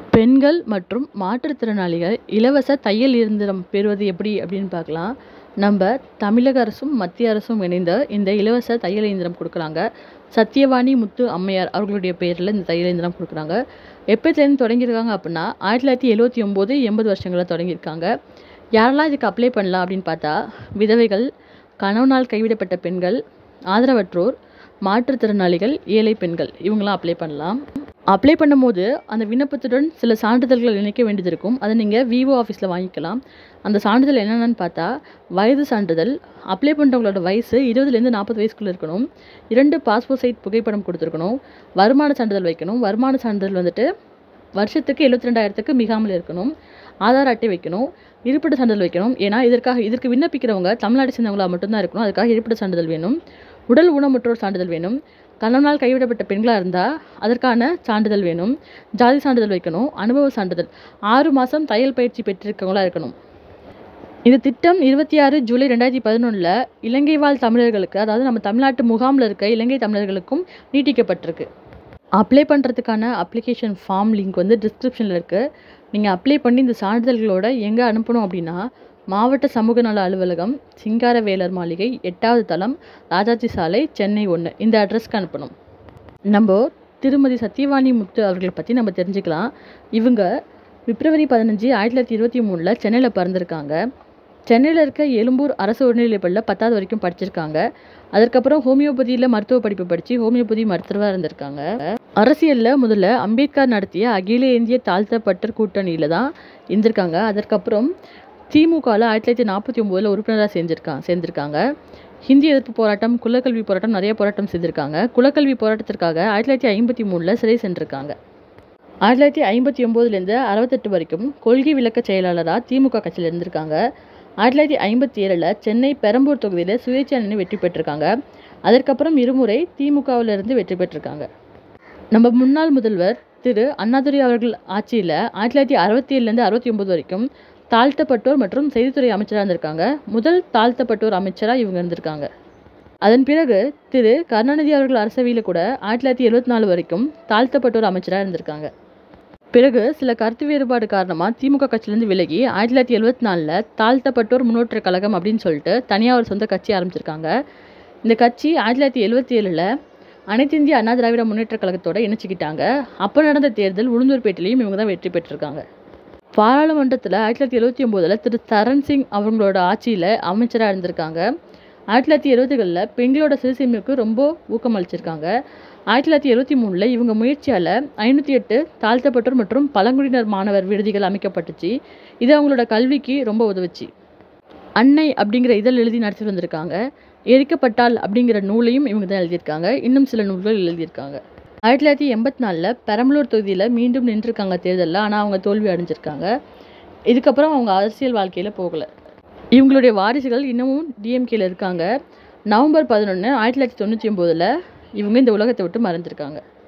பெண்கள் மற்றும் மாற்றுத்திறனாளிகள் இலவச தையல் இயந்திரம் பெறுவது எப்படி அப்படின்னு பார்க்கலாம் நம்ம தமிழக அரசும் மத்திய அரசும் இணைந்த இந்த இலவச தையல் இயந்திரம் கொடுக்குறாங்க சத்தியவாணி முத்து அம்மையார் அவர்களுடைய பேரில் இந்த தையல் இயந்திரம் கொடுக்குறாங்க எப்போத்துலேருந்து தொடங்கியிருக்காங்க அப்படின்னா ஆயிரத்தி தொள்ளாயிரத்தி எழுவத்தி ஒம்பது எண்பது வருஷங்களில் தொடங்கியிருக்காங்க யாரெல்லாம் இதுக்கு அப்ளை பண்ணலாம் அப்படின்னு பார்த்தா விதவைகள் கணவனால் கைவிடப்பட்ட பெண்கள் ஆதரவற்றோர் மாற்றுத்திறனாளிகள் ஏழை பெண்கள் இவங்களாம் அப்ளை பண்ணலாம் அப்ளை பண்ணும்போது அந்த விண்ணப்பத்துடன் சில சான்றிதழ்கள் இணைக்க வேண்டியது இருக்கும் அதை நீங்கள் விவோ ஆஃபீஸில் வாங்கிக்கலாம் அந்த சான்றிதழ் என்னென்னு பார்த்தா வயது சான்றிதழ் அப்ளை பண்ணுறவங்களோட வயசு இருபதுலேருந்து நாற்பது வயசுக்குள்ளே இருக்கணும் இரண்டு பாஸ்போர்ட் சைட் புகைப்படம் கொடுத்துருக்கணும் வருமான சான்றிதழ் வைக்கணும் வருமான சான்றிதழ் வந்துட்டு வருஷத்துக்கு எழுபத்தி ரெண்டாயிரத்துக்கு மிகாமல் இருக்கணும் ஆதார் அட்டை வைக்கணும் இருப்பிட சான்றிதழ் வைக்கணும் ஏன்னா இதற்காக இதற்கு விண்ணப்பிக்கிறவங்க தமிழ்நாடு சேர்ந்தவங்களா மட்டும்தான் இருக்கணும் அதுக்காக இருப்பிட சான்றிதழ் வேணும் உடல் ஊனமுற்றோர் சான்றிதழ் வேணும் கணவனால் கைவிடப்பட்ட பெண்களாக இருந்தால் அதற்கான சான்றிதழ் வேணும் ஜாதி சான்றிதழ் வைக்கணும் அனுபவ சான்றிதழ் ஆறு மாதம் தையல் பயிற்சி பெற்றிருக்கவங்களா இருக்கணும் இந்த திட்டம் இருபத்தி ஆறு ஜூலை ரெண்டாயிரத்தி பதினொன்றில் இலங்கை வாழ் தமிழர்களுக்கு அதாவது நம்ம தமிழ்நாட்டு முகாமில் இருக்க இலங்கை தமிழர்களுக்கும் நீட்டிக்கப்பட்டிருக்கு அப்ளை பண்ணுறதுக்கான அப்ளிகேஷன் ஃபார்ம் லிங்க் வந்து டிஸ்கிரிப்ஷனில் இருக்குது நீங்கள் அப்ளை பண்ணி இந்த சான்றிதழ்களோட எங்கே அனுப்பணும் அப்படின்னா மாவட்ட சமூக நல அலுவலகம் சிங்காரவேலர் மாளிகை எட்டாவது தளம் ராஜாஜி சாலை சென்னை ஒன்று இந்த அட்ரஸ்க்கு அனுப்பணும் நம்ம திருமதி சத்யவாணி முத்து அவர்களை பற்றி நம்ம தெரிஞ்சுக்கலாம் இவங்க பிப்ரவரி பதினஞ்சு ஆயிரத்தி தொள்ளாயிரத்தி இருபத்தி மூணில் சென்னையில் பிறந்திருக்காங்க சென்னையில் இருக்க எழும்பூர் அரசு உயர்நிலைப்பள்ளியில் பத்தாவது வரைக்கும் படிச்சிருக்காங்க அதற்கப்புறம் ஹோமியோபதியில் மருத்துவ படிப்பு படித்து ஹோமியோபதி மருத்துவராக இருந்திருக்காங்க அரசியலில் முதல்ல அம்பேத்கர் நடத்திய அகில இந்திய தாழ்த்தப்பட்டர் கூட்டணியில் தான் இருந்திருக்காங்க அதற்கப்புறம் திமுகவில் ஆயிரத்தி தொள்ளாயிரத்தி நாற்பத்தி ஒம்போதில் உறுப்பினராக சேர்ந்திருக்காங்க சேர்ந்திருக்காங்க ஹிந்தி எதிர்ப்பு போராட்டம் குலக்கல்வி போராட்டம் நிறைய போராட்டம் செஞ்சுருக்காங்க குலக்கல்வி போராட்டத்திற்காக ஆயிரத்தி தொள்ளாயிரத்தி ஐம்பத்தி மூணில் சிறை சென்றிருக்காங்க ஆயிரத்தி தொள்ளாயிரத்தி ஐம்பத்தி ஒம்போதுலேருந்து அறுபத்தெட்டு வரைக்கும் கொள்கை விளக்க செயலாளராக திமுக கட்சியில் இருந்திருக்காங்க ஆயிரத்தி தொள்ளாயிரத்தி ஐம்பத்தி ஏழில் சென்னை பெரம்பூர் தொகுதியில் சுயேட்சை அணி வெற்றி பெற்றிருக்காங்க அதற்கப்புறம் இருமுறை திமுகவிலிருந்து வெற்றி பெற்றிருக்காங்க நம்ம முன்னாள் முதல்வர் திரு அண்ணாதுரை அவர்கள் ஆட்சியில் ஆயிரத்தி தொள்ளாயிரத்தி அறுபத்தி ஏழுலேருந்து அறுபத்தி ஒம்பது வரைக்கும் தாழ்த்தப்பட்டோர் மற்றும் செய்தித்துறை அமைச்சராக இருந்திருக்காங்க முதல் தாழ்த்தப்பட்டோர் அமைச்சராக இவங்க இருந்திருக்காங்க அதன் பிறகு திரு கருணாநிதி அவர்கள் அரசவையில் கூட ஆயிரத்தி தொள்ளாயிரத்தி எழுபத்தி நாலு வரைக்கும் தாழ்த்தப்பட்டோர் அமைச்சராக இருந்திருக்காங்க பிறகு சில கருத்து வேறுபாடு காரணமாக திமுக கட்சியிலேருந்து விலகி ஆயிரத்தி தொள்ளாயிரத்தி எழுபத்தி நாலில் தாழ்த்தப்பட்டோர் முன்னேற்ற கழகம் அப்படின்னு சொல்லிட்டு தனியாக ஒரு சொந்த கட்சி ஆரம்பிச்சிருக்காங்க இந்த கட்சி ஆயிரத்தி தொள்ளாயிரத்தி எழுபத்தி ஏழில் அனைத்து இந்திய அண்ணா திராவிட முன்னேற்ற கழகத்தோட இணைச்சிக்கிட்டாங்க அப்போ நடந்த தேர்தல் உளுந்தூர்பேட்டையிலையும் இவங்க தான் வெற்றி பெற்றிருக்காங்க பாராளுமன்றத்தில் ஆயிரத்தி தொள்ளாயிரத்தி எழுபத்தி ஒம்போதில் திரு தரண் சிங் அவங்களோட ஆட்சியில் அமைச்சராக இருந்திருக்காங்க ஆயிரத்தி தொள்ளாயிரத்தி எழுபதுகளில் பெண்களோட சிறுசேமிக்கு ரொம்ப ஊக்கம் அளிச்சிருக்காங்க ஆயிரத்தி தொள்ளாயிரத்தி எழுபத்தி மூணில் இவங்க முயற்சியால் ஐநூற்றி எட்டு தாழ்த்தப்பட்டோர் மற்றும் பழங்குடியினர் மாணவர் விடுதிகள் அமைக்கப்பட்டுச்சு இது அவங்களோட கல்விக்கு ரொம்ப உதவுச்சு அன்னை அப்படிங்கிற இதழ் எழுதி நடத்திட்டு வந்திருக்காங்க எரிக்கப்பட்டால் அப்படிங்கிற நூலையும் இவங்க தான் எழுதியிருக்காங்க இன்னும் சில நூல்கள் எழுதியிருக்காங்க ஆயிரத்தி தொள்ளாயிரத்தி எண்பத்தி நாலில் பெரம்பலூர் தொகுதியில் மீண்டும் நின்றுருக்காங்க தேர்தலில் ஆனால் அவங்க தோல்வி அடைஞ்சிருக்காங்க இதுக்கப்புறம் அவங்க அரசியல் வாழ்க்கையில் போகலை இவங்களுடைய வாரிசுகள் இன்னமும் டிஎம்கேல இருக்காங்க நவம்பர் பதினொன்று ஆயிரத்தி தொள்ளாயிரத்தி தொண்ணூற்றி ஒம்போதில் இவங்க இந்த உலகத்தை விட்டு மறைஞ்சிருக்காங்க